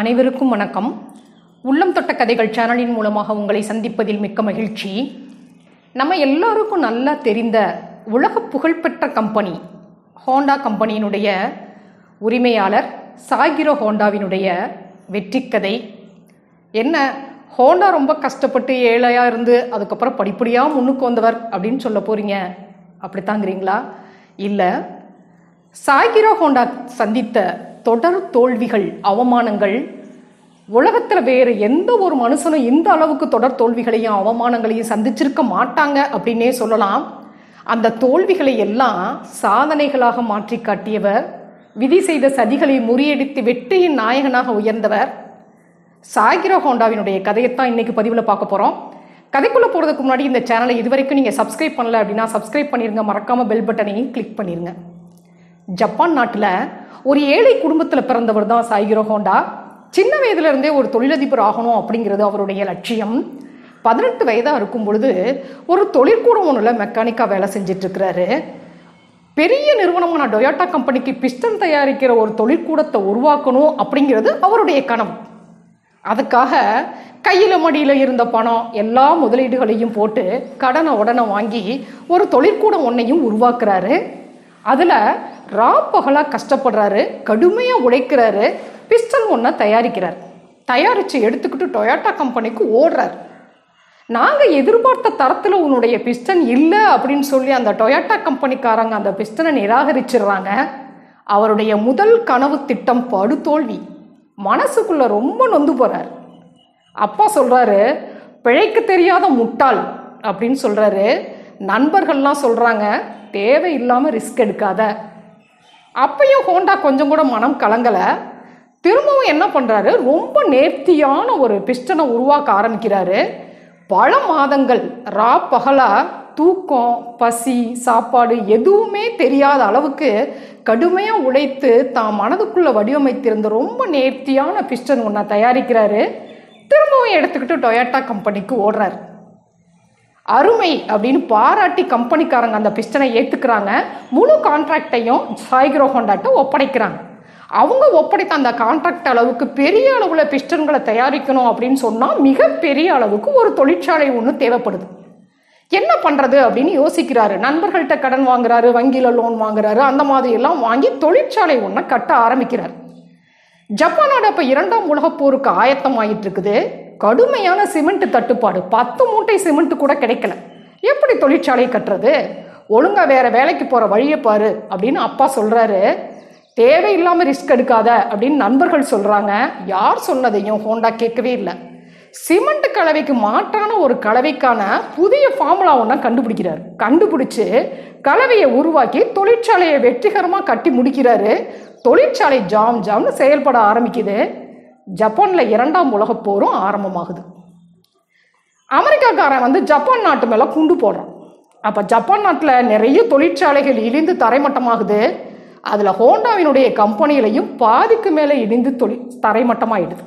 அனைவருக்கும் வணக்கம் உள்ளம் தொட்ட கதைகள் சேனலின் மூலமாக உங்களை சந்திப்பதில் மிக்க மகிழ்ச்சி நம்ம எல்லாருக்கும் நல்லா தெரிந்த உலக புகழ்பெற்ற கம்பெனி ஹோண்டா கம்பெனியினுடைய உரிமையாளர் சாகிரோ ஹோண்டாவினுடைய வெற்றி கதை என்ன ஹோண்டா ரொம்ப கஷ்டப்பட்டு ஏழையாக இருந்து அதுக்கப்புறம் படிப்படியாக முன்னுக்கு வந்தவர் அப்படின்னு சொல்ல போகிறீங்க அப்படித்தாங்கிறீங்களா இல்லை சாகிரோ ஹோண்டா சந்தித்த தொடர் தோல்விகள் அவமானங்கள் உலகத்தில் வேறு எந்த ஒரு மனுஷனும் இந்த அளவுக்கு தொடர் தோல்விகளையும் அவமானங்களையும் சந்திச்சிருக்க மாட்டாங்க அப்படின்னே சொல்லலாம் அந்த தோல்விகளை எல்லாம் சாதனைகளாக மாற்றி காட்டியவர் விதி செய்த சதிகளை முறியடித்து வெற்றியின் நாயகனாக உயர்ந்தவர் சாகிரோ ஹோண்டாவினுடைய கதையைத்தான் இன்னைக்கு பதிவில் பார்க்க போகிறோம் கதைக்குள்ளே போகிறதுக்கு முன்னாடி இந்த சேனலை இதுவரைக்கும் நீங்கள் சப்ஸ்கிரைப் பண்ணல அப்படின்னா சப்ஸ்கிரைப் பண்ணிருங்க மறக்காமல் பெல் பட்டனையும் கிளிக் பண்ணிருங்க ஜப்பான் நாட்டில் ஒரு ஏழை குடும்பத்தில் பிறந்தவர் தான் சாய்கிரோ ஹோண்டா சின்ன வயதிலிருந்தே ஒரு தொழிலதிபர் ஆகணும் அப்படிங்கிறது அவருடைய லட்சியம் பதினெட்டு வயதாக இருக்கும் பொழுது ஒரு தொழிற்கூடம் ஒன்றில் மெக்கானிக்காக வேலை செஞ்சுட்டு இருக்கிறாரு பெரிய நிறுவனமான டொயோட்டா கம்பெனிக்கு பிஸ்டன் தயாரிக்கிற ஒரு தொழிற்கூடத்தை உருவாக்கணும் அப்படிங்கிறது அவருடைய கனவு அதுக்காக கையில் மடியில் இருந்த பணம் எல்லா முதலீடுகளையும் போட்டு கடனை உடனே வாங்கி ஒரு தொழிற்கூடம் ஒன்றையும் உருவாக்குறாரு அதில் ரா பகலாக கஷ்டப்படுறாரு கடுமையாக உழைக்கிறாரு பிஸ்டன் ஒன்றை தயாரிக்கிறார் தயாரித்து எடுத்துக்கிட்டு டொயோட்டா கம்பெனிக்கு ஓடுறார் நாங்கள் எதிர்பார்த்த தரத்தில் உன்னுடைய பிஸ்டன் இல்லை அப்படின்னு சொல்லி அந்த டொயோட்டா கம்பெனிக்காரங்க அந்த பிஸ்டனை நிராகரிச்சிடுறாங்க அவருடைய முதல் கனவு திட்டம் படுதோல்வி மனசுக்குள்ள ரொம்ப நொந்து போறார் அப்பா சொல்றாரு பிழைக்க தெரியாத முட்டாள் அப்படின்னு சொல்றாரு நண்பர்கள்லாம் சொல்றாங்க தேவையில்லாம ரிஸ்க் எடுக்காத அப்பயும் ஹோண்டா கொஞ்சம் கூட மனம் கலங்கலை திரும்பவும் என்ன பண்ணுறாரு ரொம்ப நேர்த்தியான ஒரு பிஸ்டனை உருவாக்க ஆரம்பிக்கிறாரு பல மாதங்கள் ரா பகலா தூக்கம் பசி சாப்பாடு எதுவுமே தெரியாத அளவுக்கு கடுமையாக உழைத்து தான் மனதுக்குள்ளே வடிவமைத்திருந்த ரொம்ப நேர்த்தியான பிஸ்டன் ஒன்றை தயாரிக்கிறாரு திரும்பவும் எடுத்துக்கிட்டு டொயோட்டா கம்பெனிக்கு ஓடுறாரு அருமை அப்படின்னு பாராட்டி கம்பெனிக்காரங்க அந்த பிஸ்டனை ஏற்றுக்கிறாங்க முழு கான்ட்ராக்டையும் சாய்கிரோ ஹோண்டாட்ட ஒப்படைக்கிறாங்க அவங்க ஒப்படைத்த அந்த கான்ட்ராக்ட் அளவுக்கு பெரிய அளவில் பிஸ்டன்களை தயாரிக்கணும் அப்படின்னு சொன்னால் மிகப்பெரிய அளவுக்கு ஒரு தொழிற்சாலை ஒன்று தேவைப்படுது என்ன பண்ணுறது அப்படின்னு யோசிக்கிறாரு நண்பர்கள்ட்ட கடன் வாங்குறாரு வங்கியில் லோன் வாங்குறாரு அந்த மாதிரி எல்லாம் வாங்கி தொழிற்சாலை ஒன்றை கட்ட ஆரம்பிக்கிறார் ஜப்பானோட இப்போ இரண்டாம் உலகப் போருக்கு ஆயத்தம் ஆயிட்டு இருக்குது கடுமையான சிமெண்ட் தட்டுப்பாடு பத்து மூட்டை சிமெண்ட் கூட கிடைக்கல எப்படி தொழிற்சாலை கட்டுறது ஒழுங்கா வேற வேலைக்கு போற வழியை பாரு அப்படின்னு அப்பா சொல்றாரு தேவையில்லாம ரிஸ்க் எடுக்காத அப்படின்னு நண்பர்கள் சொல்றாங்க யார் சொன்னதையும் ஹோண்டா கேட்கவே இல்லை சிமெண்ட் கலவைக்கு மாற்றான ஒரு கலவைக்கான புதிய ஃபார்முலா ஒன்றை கண்டுபிடிக்கிறார் கண்டுபிடிச்சு கலவையை உருவாக்கி தொழிற்சாலையை வெற்றிகரமாக கட்டி முடிக்கிறாரு தொழிற்சாலை ஜாம் ஜாம்னு செயல்பட ஆரம்பிக்குது ஜப்பானில் இரண்டாம் உலகப் போரும் ஆரம்பமாகுது அமெரிக்காக்காரன் வந்து ஜப்பான் நாட்டு மேலே குண்டு போடுறான் அப்போ ஜப்பான் நாட்டில் நிறைய தொழிற்சாலைகள் இழிந்து தரைமட்டமாகுது அதில் ஹோண்டாவினுடைய கம்பெனியிலையும் பாதிக்கு மேலே இடிந்து தொழில் தரைமட்டமாயிடுது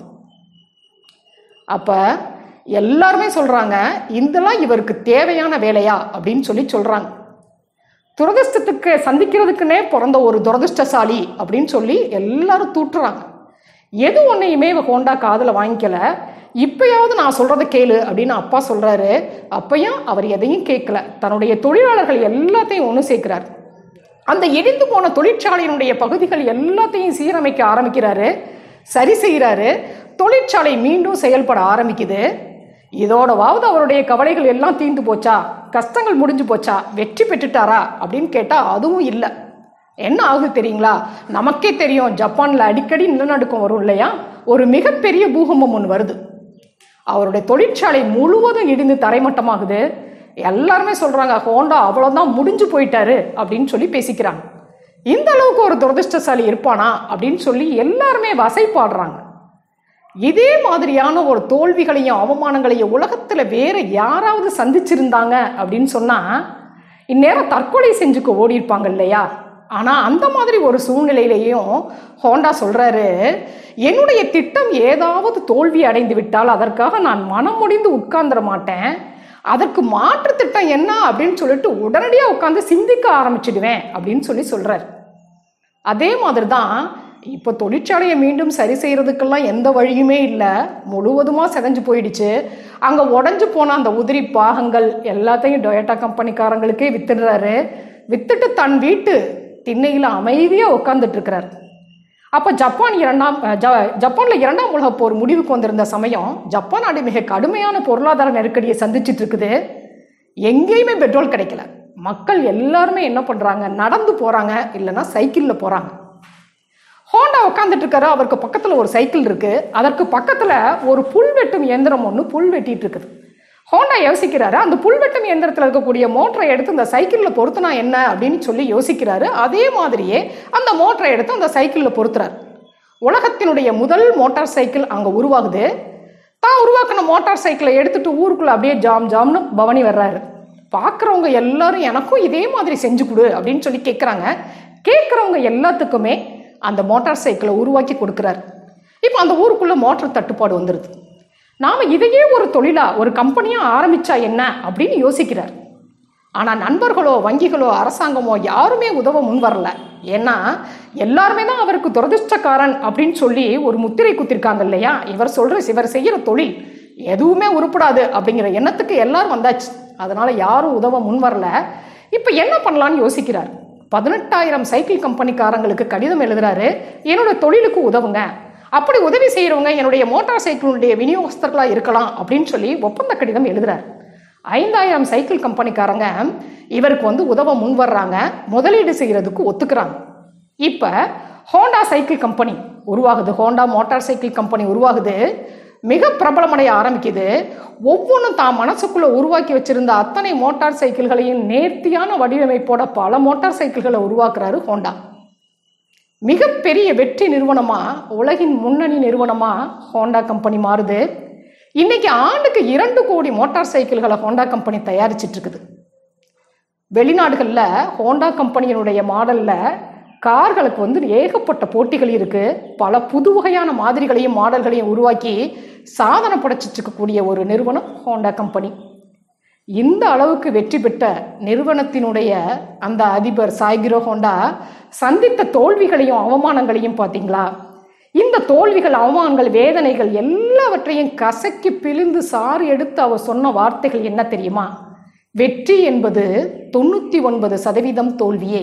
அப்போ எல்லாருமே சொல்கிறாங்க இதெல்லாம் இவருக்கு தேவையான வேலையா அப்படின்னு சொல்லி சொல்கிறாங்க துரதிர்ஷ்டத்துக்கு சந்திக்கிறதுக்குன்னே பிறந்த ஒரு துரதிர்ஷ்டசாலி அப்படின்னு சொல்லி எல்லாரும் தூட்டுறாங்க எது ஒன்றையுமே இவ ஹோண்டா காதில் வாங்கிக்கல இப்பயாவது நான் சொல்கிறத கேளு அப்படின்னு அப்பா சொல்கிறாரு அப்பையும் அவர் எதையும் கேட்கல தன்னுடைய தொழிலாளர்கள் எல்லாத்தையும் ஒன்று சேர்க்கிறார் அந்த இடிந்து போன தொழிற்சாலையினுடைய பகுதிகள் எல்லாத்தையும் சீரமைக்க ஆரம்பிக்கிறாரு சரி செய்கிறாரு தொழிற்சாலை மீண்டும் செயல்பட ஆரம்பிக்குது இதோடவாவது அவருடைய கவலைகள் எல்லாம் தீர்ந்து போச்சா கஷ்டங்கள் முடிஞ்சு போச்சா வெற்றி பெற்றுட்டாரா அப்படின்னு கேட்டால் அதுவும் இல்லை என்ன ஆகுது தெரியுங்களா நமக்கே தெரியும் ஜப்பானில் அடிக்கடி நிலநடுக்கம் வரும் இல்லையா ஒரு மிகப்பெரிய பூகம்பம் ஒன்று வருது அவருடைய தொழிற்சாலை முழுவதும் இடிந்து தரைமட்டமாகுது எல்லாருமே சொல்கிறாங்க ஹோண்டா அவ்வளோதான் முடிஞ்சு போயிட்டாரு அப்படின்னு சொல்லி பேசிக்கிறாங்க இந்த அளவுக்கு ஒரு துரதிருஷ்டசாலி இருப்பானா அப்படின்னு சொல்லி எல்லாருமே வசைப்பாடுறாங்க இதே மாதிரியான ஒரு தோல்விகளையும் அவமானங்களையும் உலகத்தில் வேற யாராவது சந்திச்சிருந்தாங்க அப்படின்னு சொன்னால் இந்நேரம் தற்கொலை செஞ்சுக்க ஓடி இருப்பாங்க இல்லையா ஆனால் அந்த மாதிரி ஒரு சூழ்நிலையிலையும் ஹோண்டா சொல்கிறாரு என்னுடைய திட்டம் ஏதாவது தோல்வி அடைந்து விட்டால் அதற்காக நான் மனம் முடிந்து உட்கார்ந்துட மாட்டேன் அதற்கு மாற்று திட்டம் என்ன அப்படின்னு சொல்லிட்டு உடனடியாக உட்காந்து சிந்திக்க ஆரம்பிச்சிடுவேன் அப்படின்னு சொல்லி சொல்கிறார் அதே மாதிரி தான் இப்போ தொழிற்சாலையை மீண்டும் சரி செய்யறதுக்கெல்லாம் எந்த வழியுமே இல்லை முழுவதுமாக செதஞ்சு போயிடுச்சு அங்கே உடஞ்சு போன அந்த உதிரி பாகங்கள் எல்லாத்தையும் டொயோட்டா கம்பெனிக்காரங்களுக்கே வித்துடுறாரு வித்துட்டு தன் வீட்டு திண்ணையில் அமைதியாக உட்காந்துட்டு இருக்கிறார் அப்போ ஜப்பான் இரண்டாம் அஹ், ஜ ஜப்பானில் இரண்டாம் உலகப் போர் முடிவுக்கு வந்திருந்த சமயம் ஜப்பான் நாடு மிக கடுமையான பொருளாதார நெருக்கடியை சந்திச்சிட்டு இருக்குது எங்கேயுமே பெட்ரோல் கிடைக்கல மக்கள் எல்லாருமே என்ன பண்ணுறாங்க நடந்து போகிறாங்க இல்லைன்னா சைக்கிளில் போகிறாங்க ஹோண்டா உட்காந்துட்டு இருக்காரு அவருக்கு பக்கத்தில் ஒரு சைக்கிள் இருக்கு அதற்கு பக்கத்தில் ஒரு புல் வெட்டும் இயந்திரம் ஒன்று புல் வெட்டிட்டு இருக்குது ஹோண்டா யோசிக்கிறாரு அந்த புல் வெட்டும் இயந்திரத்தில் இருக்கக்கூடிய மோட்டரை எடுத்து இந்த சைக்கிளில் பொருத்தினா என்ன அப்படின்னு சொல்லி யோசிக்கிறாரு அதே மாதிரியே அந்த மோட்டரை எடுத்து அந்த சைக்கிளில் பொருத்துறாரு உலகத்தினுடைய முதல் மோட்டார் சைக்கிள் அங்கே உருவாகுது தான் உருவாக்கின மோட்டார் சைக்கிளை எடுத்துட்டு ஊருக்குள்ள அப்படியே ஜாம் ஜாம்னு பவனி வர்றாரு பார்க்குறவங்க எல்லாரும் எனக்கும் இதே மாதிரி செஞ்சு கொடு அப்படின்னு சொல்லி கேட்குறாங்க கேட்குறவங்க எல்லாத்துக்குமே அந்த மோட்டார் சைக்கிளை உருவாக்கி கொடுக்குறாரு இப்போ அந்த ஊருக்குள்ள மோட்டார் தட்டுப்பாடு வந்துடுது நாம் இதையே ஒரு தொழிலா ஒரு கம்பெனியாக ஆரம்பிச்சா என்ன அப்படின்னு யோசிக்கிறார் ஆனால் நண்பர்களோ வங்கிகளோ அரசாங்கமோ யாருமே உதவ முன் வரல ஏன்னா எல்லாருமே தான் அவருக்கு துரதிர்ஷ்டக்காரன் அப்படின்னு சொல்லி ஒரு முத்திரை குத்திருக்காங்க இல்லையா இவர் சொல்ற இவர் செய்கிற தொழில் எதுவுமே உருப்படாது அப்படிங்கிற எண்ணத்துக்கு எல்லாரும் வந்தாச்சு அதனால யாரும் உதவ முன் வரல இப்போ என்ன பண்ணலான்னு யோசிக்கிறார் பதினெட்டாயிரம் சைக்கிள் கம்பெனிக்காரங்களுக்கு கடிதம் எழுதுறாரு என்னோட தொழிலுக்கு உதவுங்க அப்படி உதவி செய்கிறவங்க என்னுடைய மோட்டார் சைக்கிளுடைய விநியோகஸ்தர்களாக இருக்கலாம் அப்படின்னு சொல்லி ஒப்பந்த கடிதம் எழுதுறாரு ஐந்தாயிரம் சைக்கிள் கம்பெனிக்காரங்க இவருக்கு வந்து உதவ முன் வர்றாங்க முதலீடு செய்கிறதுக்கு ஒத்துக்கிறாங்க இப்போ ஹோண்டா சைக்கிள் கம்பெனி உருவாகுது ஹோண்டா மோட்டார் சைக்கிள் கம்பெனி உருவாகுது மிக பிரபலமடைய ஆரம்பிக்குது ஒவ்வொன்றும் தான் மனசுக்குள்ள உருவாக்கி வச்சிருந்த அத்தனை மோட்டார் சைக்கிள்களையும் நேர்த்தியான வடிவமைப்போட பல மோட்டார் சைக்கிள்களை உருவாக்குறாரு ஹோண்டா மிகப்பெரிய வெற்றி நிறுவனமா உலகின் முன்னணி நிறுவனமா ஹோண்டா கம்பெனி மாறுது இன்னைக்கு ஆண்டுக்கு இரண்டு கோடி மோட்டார் சைக்கிள்களை ஹோண்டா கம்பெனி தயாரிச்சிட்டு இருக்குது வெளிநாடுகளில் ஹோண்டா கம்பெனியினுடைய மாடலில் கார்களுக்கு வந்து ஏகப்பட்ட போட்டிகள் இருக்கு பல புது வகையான மாதிரிகளையும் மாடல்களையும் உருவாக்கி சாதனை படைச்சிட்டு இருக்கக்கூடிய ஒரு நிறுவனம் ஹோண்டா கம்பெனி இந்த அளவுக்கு வெற்றி பெற்ற நிறுவனத்தினுடைய அந்த அதிபர் சாய்கிரோ ஹோண்டா சந்தித்த தோல்விகளையும் அவமானங்களையும் பார்த்தீங்களா இந்த தோல்விகள் அவமானங்கள் வேதனைகள் எல்லாவற்றையும் கசக்கி பிழிந்து சாறு எடுத்து அவர் சொன்ன வார்த்தைகள் என்ன தெரியுமா வெற்றி என்பது தொண்ணூற்றி ஒன்பது சதவீதம் தோல்வியே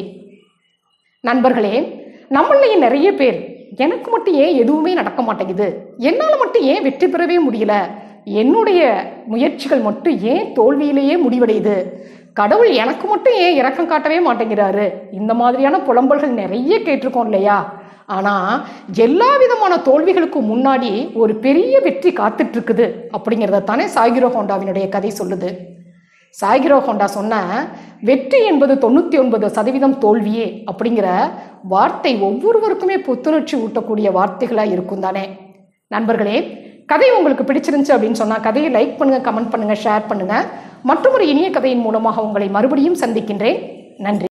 நண்பர்களே நம்மளையே நிறைய பேர் எனக்கு மட்டும் ஏன் எதுவுமே நடக்க மாட்டேங்குது என்னால் மட்டும் ஏன் வெற்றி பெறவே முடியல என்னுடைய முயற்சிகள் மட்டும் ஏன் தோல்வியிலேயே முடிவடையுது கடவுள் எனக்கு மட்டும் ஏன் இரக்கம் காட்டவே மாட்டேங்கிறாரு இந்த மாதிரியான புலம்பல்கள் நிறைய கேட்டிருக்கோம் இல்லையா ஆனால் எல்லா விதமான தோல்விகளுக்கும் முன்னாடி ஒரு பெரிய வெற்றி காத்துட்டு இருக்குது அப்படிங்கிறத தானே சாகிரோ ஹோண்டாவினுடைய கதை சொல்லுது சாய்கிரோ ஹோண்டா சொன்ன வெற்றி என்பது தொண்ணூற்றி ஒன்பது சதவீதம் தோல்வியே அப்படிங்கிற வார்த்தை ஒவ்வொருவருக்குமே புத்துணர்ச்சி ஊட்டக்கூடிய வார்த்தைகளாக இருக்கும் தானே நண்பர்களே கதை உங்களுக்கு பிடிச்சிருந்துச்சு அப்படின்னு சொன்னால் கதையை லைக் பண்ணுங்கள் கமெண்ட் பண்ணுங்கள் ஷேர் பண்ணுங்கள் மற்றும் ஒரு இனிய கதையின் மூலமாக உங்களை மறுபடியும் சந்திக்கின்றேன் நன்றி